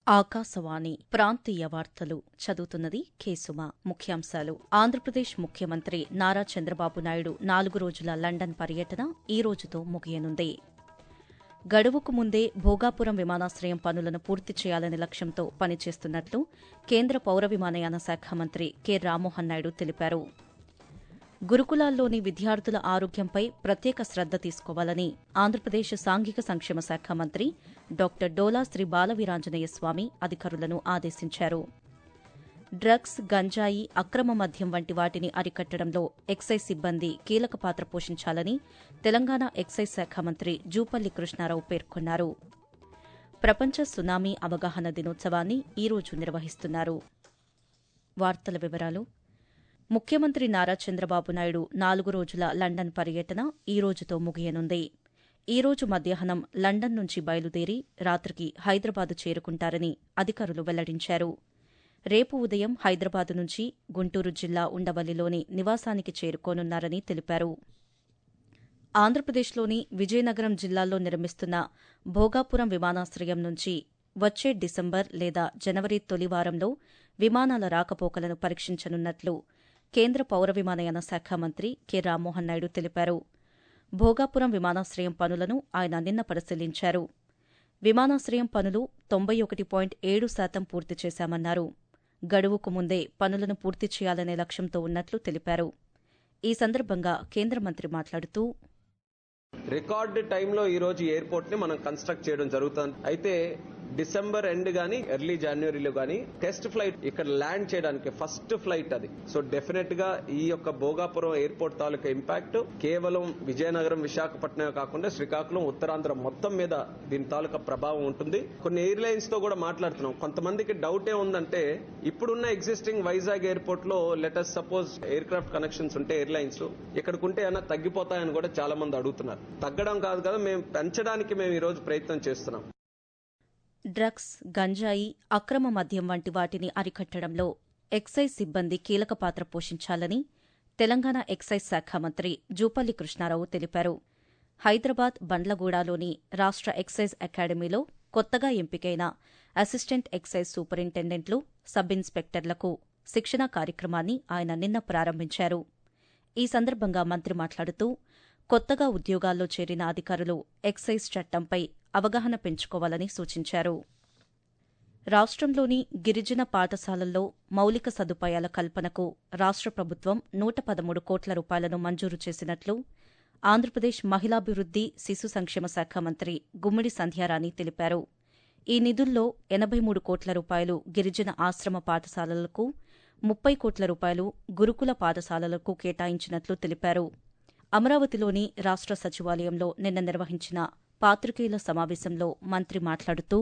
ఆకాశవాణి ప్రాంతీయ వార్తలు చదువుతున్నది కేసుమ ముఖ్యాంశాలు ఆంధ్రప్రదేశ్ ముఖ్యమంత్రి నారా చంద్రబాబు నాయుడు నాలుగు రోజుల లండన్ పర్యటన ఈ రోజుతో ముగియనుంది గడువుకు ముందే భోగాపురం విమానాశ్రయం పనులను పూర్తి చేయాలనే లక్ష్యంతో పనిచేస్తున్నట్లు కేంద్ర పౌర విమానయాన శాఖ మంత్రి కె రామ్మోహన్ నాయుడు తెలిపారు గురుకులాల్లోని విద్యార్థుల ఆరోగ్యంపై ప్రత్యేక శ్రద్ద తీసుకోవాలని ఆంధ్రప్రదేశ్ సాంఘిక సంక్షేమ శాఖ మంత్రి డాక్టర్ డోలా శ్రీ బాలవీరాంజనేయ స్వామి అధికారులను ఆదేశించారు డ్రగ్స్ గంజాయి అక్రమ మద్యం వంటి వాటిని అరికట్టడంలో ఎక్సైజ్ సిబ్బంది కీలక పాత్ర పోషించాలని తెలంగాణ ఎక్సైజ్ శాఖ మంత్రి జూపల్లి కృష్ణారావు పేర్కొన్నారు ప్రపంచ సునామీ అవగాహన దినోత్సవాన్ని ఈరోజు నిర్వహిస్తున్నారు వార్తల వివరాలు ముఖ్యమంత్రి నారా చంద్రబాబు నాయుడు నాలుగు రోజుల లండన్ పర్యటన ఈ రోజుతో ముగియనుంది ఈ రోజు మధ్యాహ్నం లండన్ నుంచి బయలుదేరి రాత్రికి హైదరాబాద్ చేరుకుంటారని అధికారులు వెల్లడించారు రేపు ఉదయం హైదరాబాద్ నుంచి గుంటూరు జిల్లా ఉండవల్లిలోని నివాసానికి చేరుకోనున్నారని తెలిపారు ఆంధ్రప్రదేశ్లోని విజయనగరం జిల్లాలో నిర్మిస్తున్న భోగాపురం విమానాశ్రయం నుంచి వచ్చే డిసెంబర్ లేదా జనవరి తొలి వారంలో విమానాల రాకపోకలను పరీక్షించనున్నట్లు కేంద్ర పౌర విమానయాన శాఖ మంత్రి కె రామ్మోహన్ నాయుడు తెలిపారు భోగాపురం విమానాశ్రయం పనులను ఆయన నిన్న పరిశీలించారు విమానాశ్రయం పనులు తొంభై ఒకటి పాయింట్ ఏడు శాతం పూర్తి చేశామన్నారు గడువుకు ముందే పనులను పూర్తి చేయాలనే లక్ష్యంతో ఉన్నట్లు తెలిపారు ఈ సందర్భంగా కేంద్ర మంత్రి మాట్లాడుతూ రికార్డు టైంలో ఈ రోజు ఎయిర్పోర్ట్ ని మనం కన్స్ట్రక్ట్ చేయడం జరుగుతుంది అయితే డిసెంబర్ ఎండ్ గానీ ఎర్లీ జనవరిలో గానీ టెస్ట్ ఫ్లైట్ ఇక్కడ ల్యాండ్ చేయడానికి ఫస్ట్ ఫ్లైట్ అది సో డెఫినెట్ గా ఈ యొక్క భోగాపురం ఎయిర్పోర్ట్ తాలూకా ఇంపాక్ట్ కేవలం విజయనగరం విశాఖపట్నం కాకుండా శ్రీకాకుళం ఉత్తరాంధ్ర మొత్తం మీద దీని తాలూకా ప్రభావం ఉంటుంది కొన్ని ఎయిర్లైన్స్ తో కూడా మాట్లాడుతున్నాం కొంతమందికి డౌట్ ఏముందంటే ఇప్పుడున్న ఎగ్జిస్టింగ్ వైజాగ్ ఎయిర్పోర్ట్ లో let us suppose aircraft connections ఉంటే ఎయిర్లైన్స్ ఇక్కడికుంటే ఏమైనా తగ్గిపోతాయని కూడా చాలా మంది అడుగుతున్నారు తగ్గడం కాదు కదా మేము పెంచడానికి మేము ఈ రోజు ప్రయత్నం చేస్తున్నాం డ్రగ్స్ గంజాయి అక్రమ మద్యం వంటి వాటిని అరికట్టడంలో ఎక్సైజ్ సిబ్బంది కీలక పాత్ర పోషించాలని తెలంగాణ ఎక్సైజ్ శాఖ మంత్రి జూపల్లి కృష్ణారావు తెలిపారు హైదరాబాద్ బండ్లగూడలోని రాష్ట ఎక్సైజ్ అకాడమీలో కొత్తగా ఎంపికైన అసిస్టెంట్ ఎక్సైజ్ సూపరింటెండెంట్లు సబ్ ఇన్స్పెక్టర్లకు శిక్షణా కార్యక్రమాన్ని ఆయన నిన్న ప్రారంభించారు ఈ సందర్భంగా మంత్రి మాట్లాడుతూ కొత్తగా ఉద్యోగాల్లో చేరిన అధికారులు ఎక్సైజ్ చట్టంపై అవగాహన పెంచుకోవాలని సూచించారు రాష్ట్రంలోని గిరిజన పాఠశాలల్లో మౌలిక సదుపాయాల కల్పనకు రాష్ట్ర ప్రభుత్వం నూట పదమూడు కోట్ల రూపాయలను మంజూరు చేసినట్లు ఆంధ్రప్రదేశ్ మహిళాభివృద్ది శిశు సంక్షేమ శాఖ మంత్రి గుమ్మిడి సంధ్యారాణి తెలిపారు ఈ నిధుల్లో ఎనబై మూడు కోట్ల రూపాయలు గిరిజన ఆశ్రమ పాఠశాలలకు ముప్పై కోట్ల రూపాయలు గురుకుల పాఠశాలలకు కేటాయించినట్లు తెలిపారు అమరావతిలోని రాష్ట్ర సచివాలయంలో నిన్న నిర్వహించిన పాత్రికేయుల సమావేశంలో మంత్రి మాట్లాడుతూ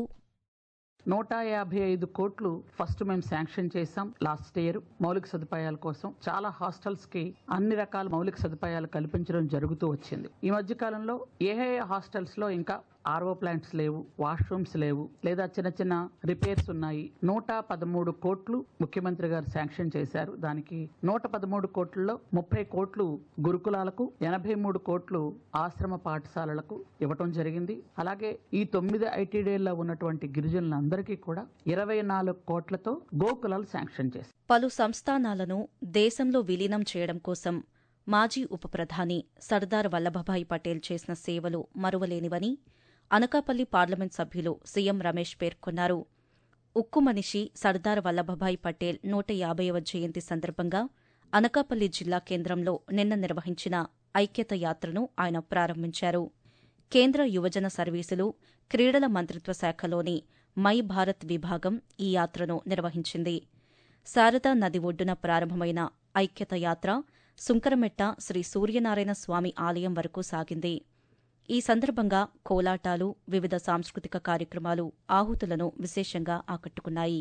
నూట యాభై ఐదు కోట్లు ఫస్ట్ మేము శాంక్షన్ చేశాం లాస్ట్ ఇయర్ మౌలిక సదుపాయాల కోసం చాలా హాస్టల్స్ కి అన్ని రకాల మౌలిక సదుపాయాలు కల్పించడం జరుగుతూ వచ్చింది ఈ మధ్య కాలంలో ఏ హాస్టల్స్ లో ఇంకా ఆర్ఓ ప్లాంట్స్ లేవు వాష్రూమ్స్ లేవు లేదా చిన్న చిన్న రిపేర్స్ ఉన్నాయి నూట పదమూడు కోట్లు ముఖ్యమంత్రి గారు శాంక్షన్ చేశారు దానికి నూట పదమూడు కోట్లలో ముప్పై కోట్లు గురుకులాలకు ఎనభై మూడు కోట్లు ఆశ్రమ పాఠశాలలకు ఇవ్వటం జరిగింది అలాగే ఈ తొమ్మిది ఐటీడీల్లో ఉన్నటువంటి గిరిజనులందరికీ కూడా ఇరవై నాలుగు కోట్లతో గోకులాలు శాంక్షన్ చేశారు పలు సంస్థానాలను దేశంలో విలీనం చేయడం కోసం మాజీ ఉప ప్రధాని సర్దార్ వల్లభభాయ్ పటేల్ చేసిన సేవలు మరువలేనివని అనకాపల్లి పార్లమెంట్ సభ్యులు సీఎం రమేష్ పేర్కొన్నారు ఉక్కు మనిషి సర్దార్ వల్లభభాయ్ పటేల్ నూట యాభైవ జయంతి సందర్భంగా అనకాపల్లి జిల్లా కేంద్రంలో నిన్న నిర్వహించిన ఐక్యత యాత్రను ఆయన ప్రారంభించారు కేంద్ర యువజన సర్వీసులు క్రీడల మంత్రిత్వ శాఖలోని మై భారత్ విభాగం ఈ యాత్రను నిర్వహించింది శారదా నది ఒడ్డున ప్రారంభమైన ఐక్యత యాత్ర సుంకరమెట్ట శ్రీ సూర్యనారాయణ స్వామి ఆలయం వరకు సాగింది ఈ సందర్భంగా కోలాటాలు వివిధ సాంస్కృతిక కార్యక్రమాలు ఆహుతులను విశేషంగా ఆకట్టుకున్నాయి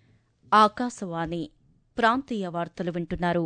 ఆకాశవాణి ప్రాంతీయ వార్తలు వింటున్నారు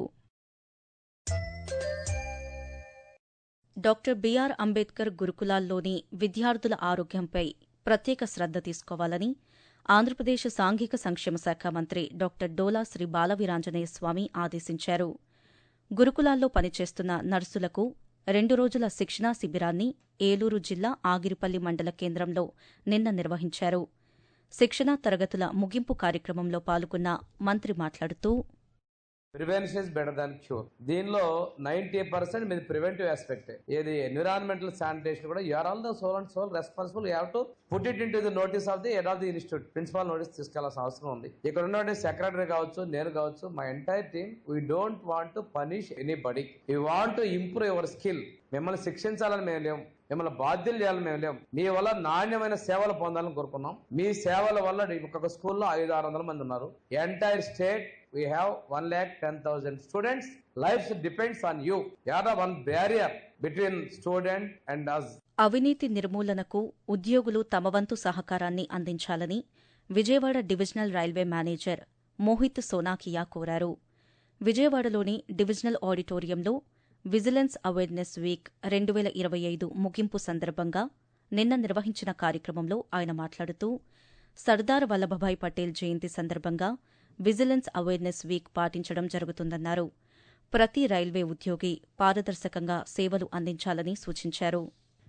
డాక్టర్ బీఆర్ అంబేద్కర్ గురుకులాల్లోని విద్యార్థుల ఆరోగ్యంపై ప్రత్యేక శ్రద్ద తీసుకోవాలని ఆంధ్రప్రదేశ్ సాంఘిక సంక్షేమ శాఖ మంత్రి డాక్టర్ డోలా శ్రీ బాలవీరాంజనేయ స్వామి ఆదేశించారు గురుకులాల్లో పనిచేస్తున్న నర్సులకు రెండు రోజుల శిక్షణా శిబిరాన్ని ఏలూరు జిల్లా ఆగిరిపల్లి మండల కేంద్రంలో నిన్న నిర్వహించారు శిక్షణా తరగతుల ముగింపు కార్యక్రమంలో పాల్గొన్న మంత్రి మాట్లాడుతూ prevention is better than cure దీనిలో నైన్టీ పర్సెంట్ మీది ప్రివెంటివ్ ఆస్పెక్ట్ ఏది ఎన్విరాన్మెంటల్ శానిటేషన్ కూడా you are all the sole and sole responsible you have to put it into the notice of the head of the institute principal notice తీసుకెళ్లాల్సిన అవసరం ఉంది ఇక్కడ ఉన్నటువంటి secretary కావచ్చు నేను కావచ్చు మా entire team we don't want to punish anybody you want to improve your skill మిమ్మల్ని శిక్షించాలని మేము లేము మిమ్మల్ని బాధ్యులు చేయాలని మేము లేము మీ వల్ల నాణ్యమైన సేవలు పొందాలని కోరుకున్నాం మీ సేవల వల్ల ఒక్కొక్క స్కూల్లో ఐదు ఆరు వందల మంది ఉన్నారు entire state we have 1 lakh 10,000 students. Lives depends on you. You are the one barrier between student and us. అవినీతి నిర్మూలనకు ఉద్యోగులు తమ వంతు సహకారాన్ని అందించాలని Vijayawada divisional railway manager Mohit Sonakia కోరారు విజయవాడలోని డివిజనల్ ఆడిటోరియంలో విజిలెన్స్ అవేర్నెస్ వీక్ రెండు వేల ఇరవై ఐదు ముగింపు సందర్భంగా నిన్న నిర్వహించిన కార్యక్రమంలో ఆయన మాట్లాడుతూ సర్దార్ వల్లభభాయ్ పటేల్ జయంతి సందర్భంగా విజిలెన్స్ అవేర్నెస్ వీక్ పాటించడం జరుగుతుందన్నారు ప్రతి రైల్వే ఉద్యోగి పారదర్శకంగా సేవలు అందించాలని సూచించారు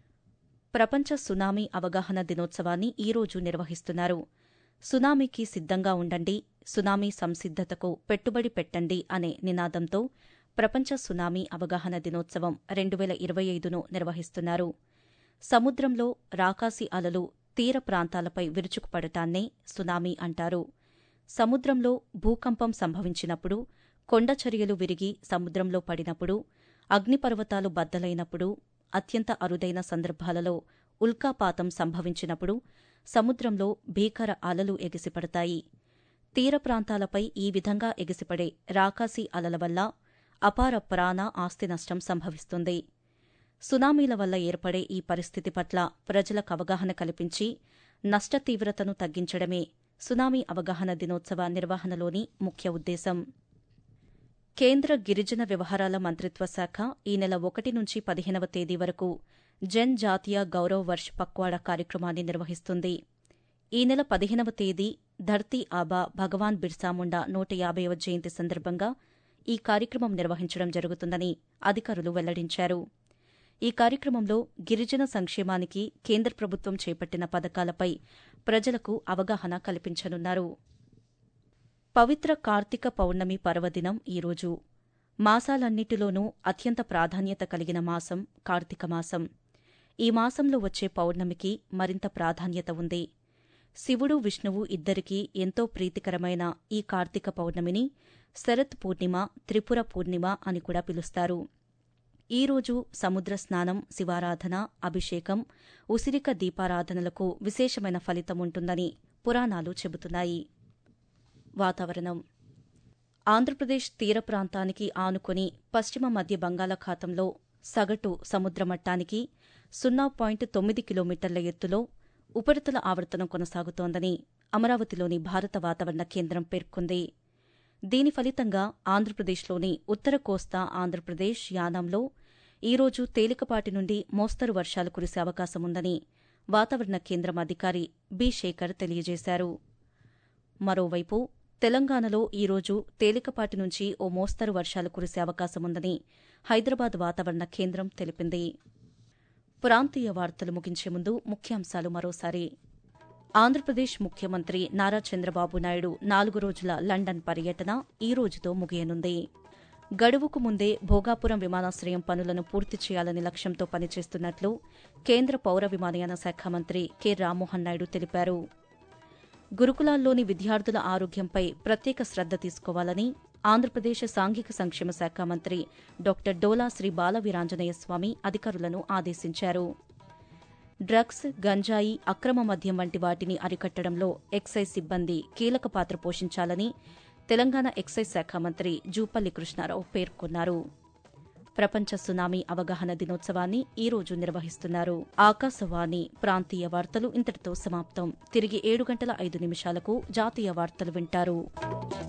ప్రపంచ సునామీ అవగాహన దినోత్సవాన్ని ఈరోజు నిర్వహిస్తున్నారు సునామీకి సిద్ధంగా ఉండండి సునామీ సంసిద్ధతకు పెట్టుబడి పెట్టండి అనే నినాదంతో ప్రపంచ సునామీ అవగాహన దినోత్సవం రెండు వేల ఇరవై ఐదును నిర్వహిస్తున్నారు సముద్రంలో రాకాసి అలలు తీర ప్రాంతాలపై విరుచుకుపడటాన్నే సునామీ అంటారు సముద్రంలో భూకంపం సంభవించినప్పుడు కొండచర్యలు విరిగి సముద్రంలో పడినప్పుడు అగ్నిపర్వతాలు బద్దలైనప్పుడు అత్యంత అరుదైన సందర్భాలలో ఉల్కాపాతం సంభవించినప్పుడు సముద్రంలో భీకర అలలు ఎగిసిపడతాయి తీర ప్రాంతాలపై ఈ విధంగా ఎగిసిపడే రాకాసి అలల వల్ల అపార ప్రాణ ఆస్తి నష్టం సంభవిస్తుంది సునామీల వల్ల ఏర్పడే ఈ పరిస్థితి పట్ల ప్రజలకు అవగాహన కల్పించి నష్ట తీవ్రతను తగ్గించడమే సునామీ అవగాహన దినోత్సవ నిర్వహణలోని ముఖ్య ఉద్దేశం కేంద్ర గిరిజన వ్యవహారాల మంత్రిత్వ శాఖ ఈ నెల ఒకటి నుంచి పదిహేనవ తేదీ వరకు జన్ జాతీయ గౌరవ్ వర్ష్ పక్వాడా కార్యక్రమాన్ని నిర్వహిస్తుంది ఈ నెల పదిహేనవ తేదీ ధర్తీ ఆబా భగవాన్ బిర్సాముండా నూట యాభైవ జయంతి సందర్భంగా ఈ కార్యక్రమం నిర్వహించడం జరుగుతుందని అధికారులు వెల్లడించారు ఈ కార్యక్రమంలో గిరిజన సంక్షేమానికి కేంద్ర ప్రభుత్వం చేపట్టిన పథకాలపై ప్రజలకు అవగాహన కల్పించనున్నారు పవిత్ర కార్తీక పౌర్ణమి పర్వదినం ఈరోజు మాసాలన్నిటిలోనూ అత్యంత ప్రాధాన్యత కలిగిన మాసం కార్తీక మాసం ఈ మాసంలో వచ్చే పౌర్ణమికి మరింత ప్రాధాన్యత ఉంది శివుడు విష్ణువు ఇద్దరికీ ఎంతో ప్రీతికరమైన ఈ కార్తీక పౌర్ణమిని శరత్ పూర్ణిమ త్రిపుర పూర్ణిమ అని కూడా పిలుస్తారు ఈ రోజు సముద్ర స్నానం శివారాధన అభిషేకం ఉసిరిక దీపారాధనలకు విశేషమైన ఫలితం ఉంటుందని పురాణాలు చెబుతున్నాయి వాతావరణం ఆంధ్రప్రదేశ్ తీర ప్రాంతానికి ఆనుకొని పశ్చిమ మధ్య బంగాళాఖాతంలో సగటు సముద్ర మట్టానికి సున్నా పాయింట్ తొమ్మిది కిలోమీటర్ల ఎత్తులో ఉపరితల ఆవర్తనం కొనసాగుతోందని అమరావతిలోని భారత వాతావరణ కేంద్రం పేర్కొంది దీని ఫలితంగా ఆంధ్రప్రదేశ్లోని ఉత్తర కోస్తా ఆంధ్రప్రదేశ్ యానాంలో ఈరోజు తేలికపాటి నుండి మోస్తరు వర్షాలు కురిసే అవకాశముందని వాతావరణ కేంద్రం అధికారి బి శేఖర్ తెలియజేశారు మరోవైపు తెలంగాణలో ఈరోజు తేలికపాటి నుంచి ఓ మోస్తరు వర్షాలు కురిసే అవకాశముందని హైదరాబాద్ వాతావరణ కేంద్రం తెలిపింది ప్రాంతీయ వార్తలు ముగించే ముందు ముఖ్యాంశాలు మరోసారి ఆంధ్రప్రదేశ్ ముఖ్యమంత్రి నారా చంద్రబాబు నాయుడు నాలుగు రోజుల లండన్ పర్యటన ఈ రోజుతో ముగియనుంది గడువుకు ముందే భోగాపురం విమానాశ్రయం పనులను పూర్తి చేయాలని లక్ష్యంతో పనిచేస్తున్నట్లు కేంద్ర పౌర విమానయాన శాఖ మంత్రి కె రామ్మోహన్ నాయుడు తెలిపారు గురుకులాల్లోని విద్యార్థుల ఆరోగ్యంపై ప్రత్యేక శ్రద్ద తీసుకోవాలని ఆంధ్రప్రదేశ్ సాంఘిక సంక్షేమ శాఖ మంత్రి డాక్టర్ డోలా శ్రీ బాలవీరాంజనేయ స్వామి అధికారులను ఆదేశించారు డ్రగ్స్ గంజాయి అక్రమ మద్యం వంటి వాటిని అరికట్టడంలో ఎక్సైజ్ సిబ్బంది కీలక పాత్ర పోషించాలని తెలంగాణ ఎక్సైజ్ శాఖ మంత్రి జూపల్లి కృష్ణారావు పేర్కొన్నారు ప్రపంచ సునామీ అవగాహన దినోత్సవాన్ని ఈ రోజు నిర్వహిస్తున్నారు ఆకాశవాణి ప్రాంతీయ వార్తలు ఇంతటితో సమాప్తం తిరిగి ఏడు గంటల ఐదు నిమిషాలకు జాతీయ వార్తలు వింటారు